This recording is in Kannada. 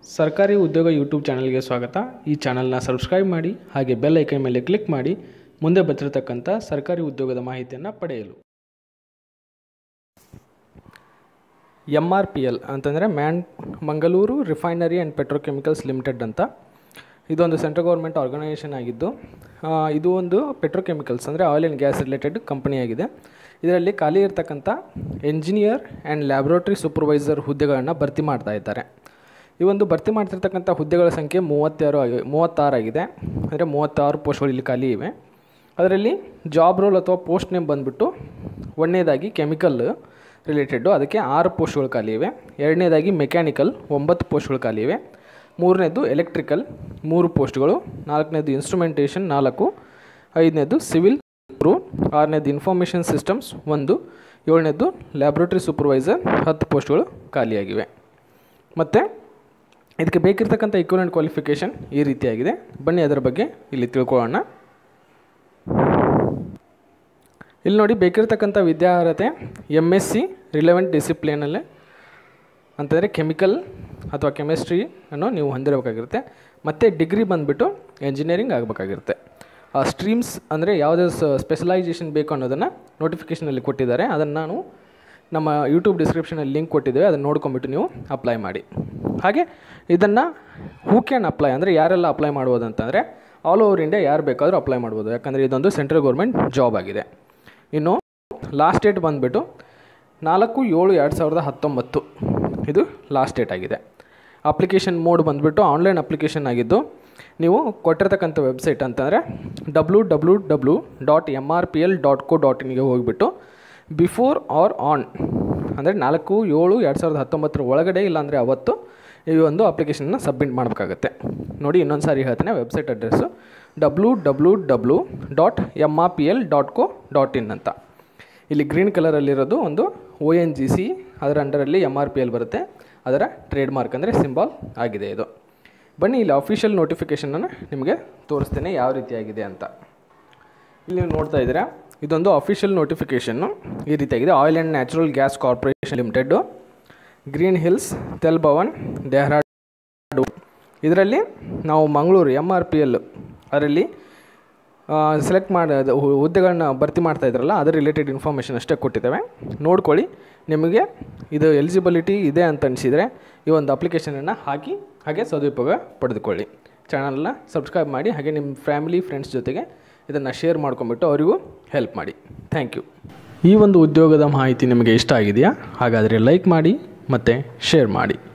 ಸರ್ಕಾರಿ ಉದ್ಯೋಗ ಯೂಟ್ಯೂಬ್ ಚಾನಲ್ಗೆ ಸ್ವಾಗತ ಈ ಚಾನಲ್ನ ಸಬ್ಸ್ಕ್ರೈಬ್ ಮಾಡಿ ಹಾಗೆ ಬೆಲ್ ಐಕನ್ ಮೇಲೆ ಕ್ಲಿಕ್ ಮಾಡಿ ಮುಂದೆ ಬರ್ತಿರತಕ್ಕಂಥ ಸರ್ಕಾರಿ ಉದ್ಯೋಗದ ಮಾಹಿತಿಯನ್ನು ಪಡೆಯಲು ಎಮ್ ಆರ್ ಪಿ ಎಲ್ ಅಂತಂದರೆ ಮ್ಯಾನ್ Mangaluru refinery and petrochemicals limited ಅಂತ ಇದೊಂದು ಸೆಂಟ್ರಲ್ ಗೌರ್ಮೆಂಟ್ ಆರ್ಗನೈಸೇಷನ್ ಆಗಿದ್ದು ಆ, ಇದು ಒಂದು ಪೆಟ್ರೋಕೆಮಿಕಲ್ಸ್ ಅಂದರೆ ಆಯಿಲ್ ಆ್ಯಂಡ್ ಗ್ಯಾಸ್ ರಿಲೇಟೆಡ್ ಕಂಪನಿಯಾಗಿದೆ ಇದರಲ್ಲಿ ಖಾಲಿ ಇರತಕ್ಕಂಥ ಎಂಜಿನಿಯರ್ ಆ್ಯಂಡ್ ಲ್ಯಾಬ್ರೋಟರಿ ಸೂಪರ್ವೈಸರ್ ಹುದ್ದೆಗಳನ್ನು ಭರ್ತಿ ಮಾಡ್ತಾ ಇದ್ದಾರೆ ಈ ಒಂದು ಭರ್ತಿ ಮಾಡ್ತಿರ್ತಕ್ಕಂಥ ಹುದ್ದೆಗಳ ಸಂಖ್ಯೆ ಮೂವತ್ತಾರು ಆಗಿ ಮೂವತ್ತಾರಾಗಿದೆ ಅಂದರೆ ಮೂವತ್ತಾರು ಪೋಸ್ಟ್ಗಳು ಇಲ್ಲಿ ಖಾಲಿ ಇವೆ ಅದರಲ್ಲಿ ಜಾಬ್ ರೋಲ್ ಅಥವಾ ಪೋಸ್ಟ್ ನೇಮ್ ಬಂದುಬಿಟ್ಟು ಒಂದನೇದಾಗಿ ಕೆಮಿಕಲ್ ರಿಲೇಟೆಡ್ಡು ಅದಕ್ಕೆ ಆರು ಪೋಸ್ಟ್ಗಳು ಖಾಲಿ ಇವೆ ಎರಡನೇದಾಗಿ ಮೆಕ್ಯಾನಿಕಲ್ ಒಂಬತ್ತು ಪೋಸ್ಟ್ಗಳು ಖಾಲಿ ಇವೆ ಮೂರನೇದು ಎಲೆಕ್ಟ್ರಿಕಲ್ ಮೂರು ಪೋಸ್ಟ್ಗಳು ನಾಲ್ಕನೇದು ಇನ್ಸ್ಟ್ರುಮೆಂಟೇಷನ್ ನಾಲ್ಕು ಐದನೇದು ಸಿವಿಲ್ ಮೂರು ಆರನೇದು ಇನ್ಫಾರ್ಮೇಷನ್ ಸಿಸ್ಟಮ್ಸ್ ಒಂದು ಏಳನೇದು ಲ್ಯಾಬ್ರೋಟರಿ ಸೂಪರ್ವೈಸರ್ ಹತ್ತು ಪೋಸ್ಟ್ಗಳು ಖಾಲಿಯಾಗಿವೆ ಮತ್ತು ಇದಕ್ಕೆ ಬೇಕಿರ್ತಕ್ಕಂಥ ಇಕ್ವಲೆಂಟ್ ಕ್ವಾಲಿಫಿಕೇಷನ್ ಈ ರೀತಿಯಾಗಿದೆ ಬನ್ನಿ ಅದರ ಬಗ್ಗೆ ಇಲ್ಲಿ ತಿಳ್ಕೊಳ್ಳೋಣ ಇಲ್ಲಿ ನೋಡಿ ಬೇಕಿರ್ತಕ್ಕಂಥ ವಿದ್ಯಾರ್ಹತೆ ಎಮ್ ಎಸ್ ಸಿ ರಿಲೆವೆಂಟ್ ಡಿಸಿಪ್ಲಿನಲ್ಲೇ ಅಂತಂದರೆ ಕೆಮಿಕಲ್ ಅಥವಾ ಕೆಮಿಸ್ಟ್ರಿ ಅನ್ನು ನೀವು ಹೊಂದಿರಬೇಕಾಗಿರುತ್ತೆ ಮತ್ತು ಡಿಗ್ರಿ ಬಂದುಬಿಟ್ಟು ಎಂಜಿನಿಯರಿಂಗ್ ಆಗಬೇಕಾಗಿರುತ್ತೆ ಆ ಸ್ಟ್ರೀಮ್ಸ್ ಅಂದರೆ ಯಾವುದೇ ಸ್ಪೆಷಲೈಸೇಷನ್ ಬೇಕು ಅನ್ನೋದನ್ನು ನೋಟಿಫಿಕೇಷನಲ್ಲಿ ಕೊಟ್ಟಿದ್ದಾರೆ ಅದನ್ನು ನಾನು ನಮ್ಮ ಯೂಟ್ಯೂಬ್ ಡಿಸ್ಕ್ರಿಪ್ಷನಲ್ಲಿ ಲಿಂಕ್ ಕೊಟ್ಟಿದ್ದೇವೆ ಅದನ್ನು ನೋಡ್ಕೊಂಬಿಟ್ಟು ನೀವು ಅಪ್ಲೈ ಮಾಡಿ ಹಾಗೆ ಇದನ್ನು ಹೂ ಕ್ಯಾನ್ ಅಪ್ಲೈ ಅಂದರೆ ಯಾರೆಲ್ಲ ಅಪ್ಲೈ ಮಾಡ್ಬೋದು ಅಂತಂದರೆ ಆಲ್ ಓವರ್ ಇಂಡಿಯಾ ಯಾರು ಬೇಕಾದರೂ ಅಪ್ಲೈ ಮಾಡ್ಬೋದು ಯಾಕಂದರೆ ಇದೊಂದು ಸೆಂಟ್ರಲ್ ಗೌರ್ಮೆಂಟ್ ಜಾಬ್ ಆಗಿದೆ ಇನ್ನು ಲಾಸ್ಟ್ ಡೇಟ್ ಬಂದುಬಿಟ್ಟು ನಾಲ್ಕು ಏಳು ಎರಡು ಸಾವಿರದ ಹತ್ತೊಂಬತ್ತು ಇದು ಲಾಸ್ಟ್ ಡೇಟ್ ಆಗಿದೆ ಅಪ್ಲಿಕೇಶನ್ ಮೋಡ್ ಬಂದುಬಿಟ್ಟು ಆನ್ಲೈನ್ ಅಪ್ಲಿಕೇಶನ್ ಆಗಿದ್ದು ನೀವು ಕೊಟ್ಟಿರ್ತಕ್ಕಂಥ ವೆಬ್ಸೈಟ್ ಅಂತಂದರೆ W W W dot M R P L dot co dot ಇನ್ಗೆ ಹೋಗಿಬಿಟ್ಟು ಬಿಫೋರ್ ಆರ್ ಆನ್ ಅಂದರೆ ನಾಲ್ಕು ಏಳು ಎರಡು ಸಾವಿರದ ಹತ್ತೊಂಬತ್ತರ ಒಳಗಡೆ ಇಲ್ಲಾಂದರೆ ಅವತ್ತು ಈ ಒಂದು ಅಪ್ಲಿಕೇಶನ್ನ ಸಬ್ಮಿಟ್ ಮಾಡಬೇಕಾಗತ್ತೆ ನೋಡಿ ಇನ್ನೊಂದು ಸಾರಿ ಹೇಳ್ತೇನೆ website address W W W dot M R P L dot co dot in ಅಂತ ಇಲ್ಲಿ ಗ್ರೀನ್ ಕಲರಲ್ಲಿರೋದು ಒಂದು ಒ ಎನ್ ಜಿ ಸಿ ಅದರ ಅಂಡರಲ್ಲಿ ಎಮ್ ಆರ್ ಪಿ ಎಲ್ ಬರುತ್ತೆ ಅದರ ಟ್ರೇಡ್ ಮಾರ್ಕ್ ಅಂದರೆ ಸಿಂಬಾಲ್ ಆಗಿದೆ ಇದು ಬನ್ನಿ ಇಲ್ಲಿ ಅಫಿಷಿಯಲ್ ನೋಟಿಫಿಕೇಷನನ್ನು ನಿಮಗೆ ತೋರಿಸ್ತೇನೆ ಯಾವ ರೀತಿಯಾಗಿದೆ ಅಂತ ಇಲ್ಲಿ ನೀವು ನೋಡ್ತಾ ಇದ್ದೀರಾ ಇದೊಂದು ಅಫಿಷಿಯಲ್ ನೋಟಿಫಿಕೇಷನ್ನು ಈ ರೀತಿಯಾಗಿದೆ oil and natural gas corporation limited green hills Tel Bhavan Dehradun ಇದರಲ್ಲಿ ನಾವು Mangaluru M R P L ಅದರಲ್ಲಿ ಸೆಲೆಕ್ಟ್ ಮಾಡಿ ಅದು ಹು- ಹುದ್ದೆಗಳನ್ನ ಭರ್ತಿ ಮಾಡ್ತಾ ಇದ್ರಲ್ಲ ಅದರ ರಿಲೇಟೆಡ್ ಇನ್ಫಾರ್ಮೇಷನ್ ಅಷ್ಟೇ ಕೊಟ್ಟಿದ್ದೇವೆ ನೋಡ್ಕೊಳ್ಳಿ ನಿಮಗೆ ಇದು ಎಲಿಜಿಬಿಲಿಟಿ ಇದೆ ಅಂತ ಅನಿಸಿದರೆ ಈ ಒಂದು ಅಪ್ಲಿಕೇಶನನ್ನು ಹಾಕಿ ಹಾಗೆ ಸದುಪಯೋಗ ಪಡೆದುಕೊಳ್ಳಿ ಚಾನಲ್ನ ಸಬ್ಸ್ಕ್ರೈಬ್ ಮಾಡಿ ಹಾಗೆ ನಿಮ್ಮ ಫ್ಯಾಮಿಲಿ ಫ್ರೆಂಡ್ಸ್ ಜೊತೆಗೆ ಇದನ್ನು ಶೇರ್ ಮಾಡ್ಕೊಂಬಿಟ್ಟು ಅವರಿಗೂ ಹೆಲ್ಪ್ ಮಾಡಿ ಥ್ಯಾಂಕ್ ಯು ಈ ಒಂದು ಉದ್ಯೋಗದ ಮಾಹಿತಿ ನಿಮಗೆ ಇಷ್ಟ ಆಗಿದೆಯಾ ಹಾಗಾದರೆ ಲೈಕ್ ಮಾಡಿ ಮತ್ತು ಶೇರ್ ಮಾಡಿ